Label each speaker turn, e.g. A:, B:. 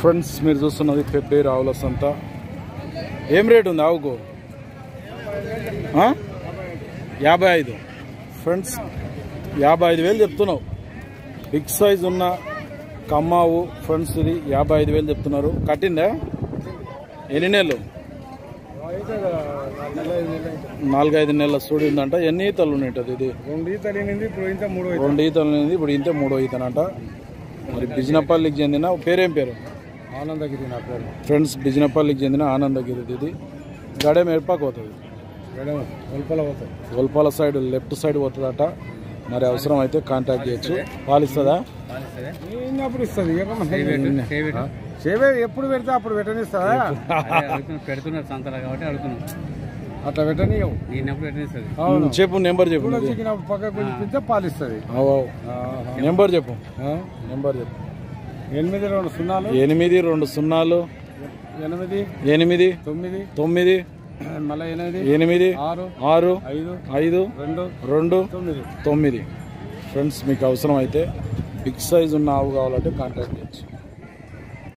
A: Friends మీరు చూస్తున్నది పెబ్బేరు ఆవుల సంత ఏం రేట్ ఉంది ఆవుకు ఆ? యాభై ఐదు ఫ్రెండ్స్ యాభై ఐదు వేలు చెప్తున్నావు బిగ్ సైజ్ ఉన్న కమ్మావు ఫ్రెండ్స్ ఇది యాభై ఐదు వేలు చెప్తున్నారు కట్టిందా ఎన్ని నెలలు నాలుగైదు నెలల సూడి ఉందంట ఎన్ని ఈతలు ఉన్నట్టు ఇది
B: రెండు ఈతలు ఎనిమిది ఇప్పుడు ఇంత మూడు
A: రెండు ఈతలు ఉన్నది ఇప్పుడు ఇంతే మూడో ఈతనంట మరి బిజినపల్లికి చెందిన పేరేం పేరు
B: ఆనందగిరి నా పేరు
A: ఫ్రెండ్స్ బిజినపల్లికి చెందిన ఆనందగిరి ఇది గడే మెరపాకు పోతుంది
B: మేడం కొల్పల పోతాయి
A: గోల్పాల సైడ్ లెఫ్ట్ సైడ్ పోతుందట మరి అవసరం అయితే కాంటాక్ట్ చేయొచ్చు పాలిస్తుందా
B: అప్పుడు ఇస్తుంది సేవే ఎప్పుడు పెడితే అప్పుడు పెట్టనిస్తుందా
C: పెడుతున్నారు సంతలో కాబట్టి అడుగుతున్నాం
B: అట్లా పెట్టనీయవు
C: నేనప్పుడు పెట్టిస్తుంది
B: అవును
A: చెప్పు నెంబర్ చెప్పు
B: కూడా
A: నీది.
B: చిక్కినప్పుడు పక్కకు పిలిపిస్తే పాలిస్తుంది
A: అవు, అవు. నెంబర్ చెప్పు నెంబర్ చెప్పు
B: ఎనిమిది రెండు సున్నాలు
A: ఎనిమిది రెండు సున్నాలు
B: ఎనిమిది
A: ఎనిమిది
B: తొమ్మిది
A: తొమ్మిది
B: మళ్ళీ ఎనిమిది
A: ఎనిమిది
B: ఆరు
A: ఆరు
B: ఐదు
A: ఐదు
B: రెండు
A: రెండు
B: తొమ్మిది
A: తొమ్మిది ఫ్రెండ్స్ మీకు అవసరం అయితే బిగ్ సైజ్ ఉన్న ఆవు కావాలంటే కాంటాక్ట్ చేయొచ్చు